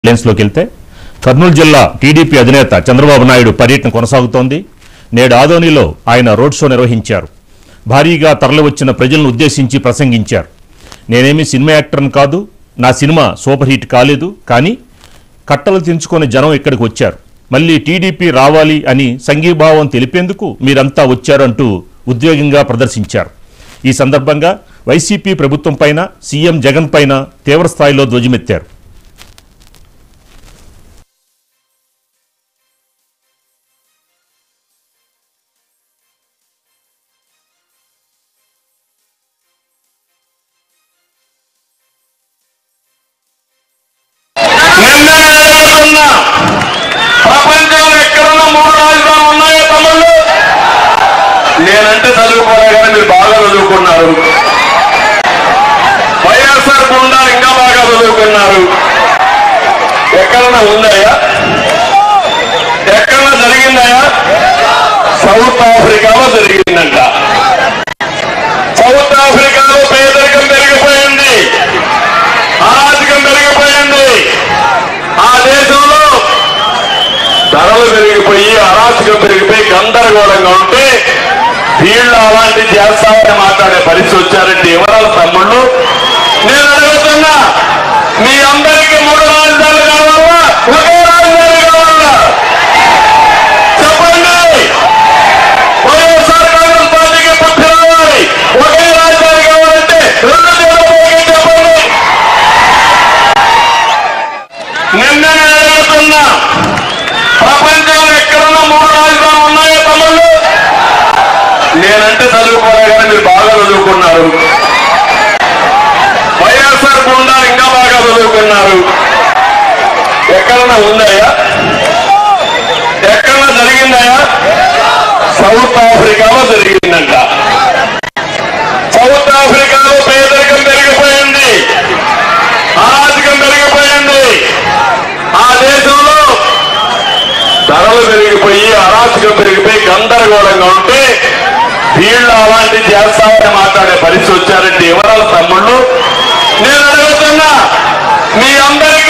లెన్స్లోకి వెళ్తే కర్నూలు జిల్లా టీడీపీ అధినేత చంద్రబాబు నాయుడు పర్యటన కొనసాగుతోంది నేడు ఆదోనిలో ఆయన రోడ్ షో నిర్వహించారు భారీగా తరలివచ్చిన ప్రజలను ఉద్దేశించి ప్రసంగించారు నేనేమి సినిమా యాక్టర్ని కాదు నా సినిమా సూపర్ హిట్ కాలేదు కానీ కట్టలు తెంచుకొని జనం ఇక్కడికి వచ్చారు మళ్ళీ టీడీపీ రావాలి అని సంఘీభావం తెలిపేందుకు మీరంతా వచ్చారంటూ ఉద్వేగంగా ప్రదర్శించారు ఈ సందర్భంగా వైసీపీ ప్రభుత్వం పైన సీఎం జగన్ పైన తీవ్రస్థాయిలో ధ్వజమెత్తారు నిన్న నేనున్నా ప్రపంచంలో ఎక్కడున్నా మూడు రాజధానులు ఉన్నాయో తమ్ముళ్ళు నేనంటే చదువుకోలే కానీ మీరు బాగా చదువుకున్నారు వైఎస్ఆర్ బృందాలు ఇంకా బాగా చదువుకున్నారు ఎక్కడన్నా ఉందాయా ఎక్కడన్నా జరిగిందాయా సౌత్ ఆఫ్రికాలో జరిగిందంట సౌత్ ఆఫ్రికాలో పేదరికం పెరిగిపోయింది అరాజకం పెరిగిపోయింది ఆ దేశంలో ధరలు పెరిగిపోయి అరాచకం పెరిగిపోయి గందరగోళంగా ఉంటే వీళ్ళు అలాంటి చేస్తామని మాట్లాడే పరిస్థితి వచ్చారంటే ఎవరాలు తమ్ముళ్ళు నేను అడుగుతున్నా మీ అందరికీ మూడు రాజధానులు కావాలా ఒకే రాజధాని కావాలా చెప్పండి వైఎస్ఆర్ కాంగ్రెస్ పార్టీకి పుట్టి రావాలి ఒకే రాజధాని కావాలంటే రెండు తీవ్రపోయి చెప్పండి నిన్న నేను అడుగుతున్నా ప్రపంచంలో ఎక్కడున్నా మూడు రాజధానులు ఉన్నాయో తమ్ముళ్ళు నేనంటే చదువుకోలే కానీ మీరు బాగా చదువుకున్నారు వైఎస్ఆర్ బృందాలు ఇంకా బాగా చదువుకున్నారు ఎక్కడన్నా ఉందాయా ఎక్కడన్నా జరిగిందాయా సౌత్ ఆఫ్రికాలో జరిగిందంట సౌత్ ఆఫ్రికాలో పేదరికం పెరిగిపోయింది అరాజకం పెరిగిపోయింది ఆ దేశంలో ధరలు పెరిగిపోయి అరాచకం పెరిగిపోయి గందరగోళంగా ఉంటే వీళ్ళు అలాంటి చేస్తామని మాట్లాడే పరిస్థితి వచ్చారంటే ఎవరాలు తమ్ముళ్ళు నేను అడుగుతున్నా మీ అందరికీ